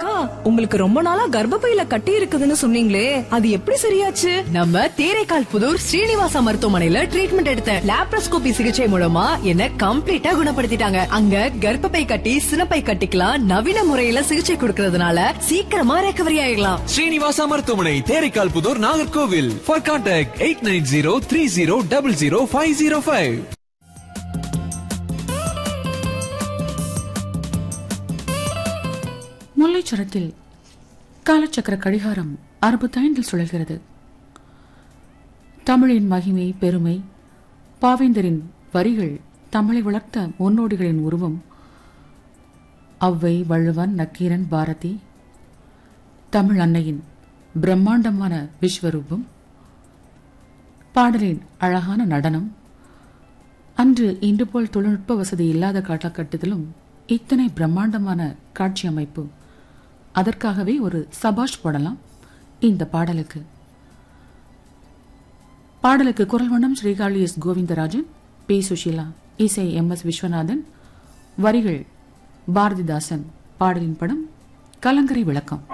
அக்கா உங்களுக்கு ரொம்ப நாளா கர்ப்பப்பையில கட்டி இருக்குதுன்னு சொன்னீங்களே அது எப்படி சரியாச்சு நம்ம தேரைக்கால் புதூர் ஸ்ரீனிவாசா மருத்துவமனையில ட்ரீட்மெண்ட் எடுத்தேன் லாப்ரோஸ்கோபி சிகிச்சை மூலமா என்ன கம்ப்ளீட்டா குணப்படுத்திட்டாங்க அங்க கர்ப்பப்பை கட்டி சினப்பை கட்டிக்கலாம் நவீன முறையில சிகிச்சை கொடுக்கறதுனால சீக்கிரமா ரெக்கவரி ஆயிடலாம் ஸ்ரீனிவாசா மருத்துவமனை Theraikkal Puthur Nagercoil for contact eight nine zero three zero double zero five zero five முல்லைச்சரத்தில் காலச்சக்கர கடிகாரம் அறுபத்தைந்தில் சுழல்கிறது தமிழின் மகிமை பெருமை பாவேந்தரின் வரிகள் தமிழை வளர்த்த முன்னோடிகளின் உருவம் அவ்வை வள்ளுவன் நக்கீரன் பாரதி தமிழ் அன்னையின் பிரம்மாண்டமான விஸ்வரூபம் பாடலின் அழகான நடனம் அன்று இன்று போல் தொழில்நுட்ப வசதி இல்லாத காலகட்டத்திலும் இத்தனை பிரம்மாண்டமான காட்சி அமைப்பு அதற்காகவே ஒரு சபாஷ் போடலாம் இந்த பாடலுக்கு பாடலுக்கு குரல் வண்ணம் ஸ்ரீகாளி எஸ் கோவிந்தராஜன் பி சுஷீலா இசை எம் எஸ் விஸ்வநாதன் வரிகள் பாரதிதாசன் பாடலின் படம் கலங்கரை விளக்கம்